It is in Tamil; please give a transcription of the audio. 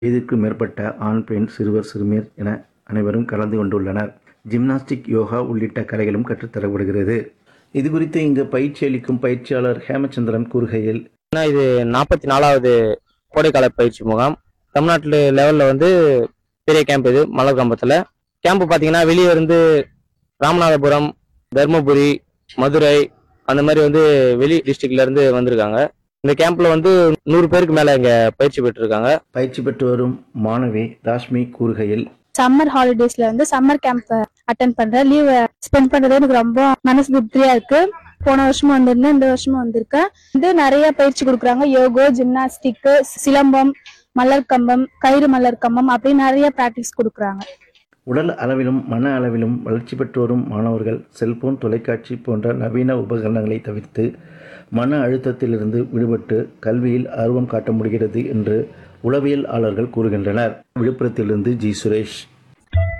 வயதிற்கு மேற்பட்ட ஆண் பெண் சிறுவர் சிறுமியர் என அனைவரும் கலந்து கொண்டுள்ளனர் ஜிம்னாஸ்டிக் யோகா உள்ளிட்ட கலைகளும் கற்றுத்தரப்படுகிறது இது குறித்து இங்கு பயிற்சி அளிக்கும் பயிற்சியாளர் ஹேமச்சந்திரன் கூறுகையில் ஏன்னா இது நாற்பத்தி நாலாவது கோடைக்கால பயிற்சி முகாம் தமிழ்நாட்டில் லெவலில் வந்து பெரிய கேம்ப் இது மலர் கம்பத்தில் கேம்ப் பார்த்தீங்கன்னா வெளியே இருந்து ராமநாதபுரம் தர்மபுரி மதுரை அந்த மாதிரி வந்து வெளி டிஸ்ட்ரிக்ட்ல இருந்து வந்திருக்காங்க இந்த கேம்ப்ல வந்து நூறு பேருக்கு மேல இங்க பயிற்சி பெற்றிருக்காங்க பயிற்சி பெற்று வரும் மாணவி ராஷ்மி கூறுகையில் சம்மர் ஹாலிடேஸ்ல வந்து சம்மர் கேம்ப் அட்டன் பண்றேன் லீவ் ஸ்பெண்ட் பண்றது எனக்கு ரொம்ப மனசு திருப்தியா இருக்கு போன வருஷமும் வந்திருந்தேன் இந்த வருஷமும் வந்திருக்கேன் வந்து நிறைய பயிற்சி கொடுக்குறாங்க யோகோ ஜிம்னாஸ்டிக் சிலம்பம் மலர் கம்பம் கயிறு மலர் கம்பம் அப்படி நிறைய பிராக்டிஸ் கொடுக்குறாங்க உடல் அளவிலும் மன அளவிலும் வளர்ச்சி பெற்று வரும் மாணவர்கள் செல்போன் தொலைக்காட்சி போன்ற நவீன உபகரணங்களை தவிர்த்து மன அழுத்தத்திலிருந்து விடுபட்டு கல்வியில் ஆர்வம் காட்ட முடிகிறது என்று உளவியலாளர்கள் கூறுகின்றனர் விழுப்புரத்திலிருந்து ஜி சுரேஷ்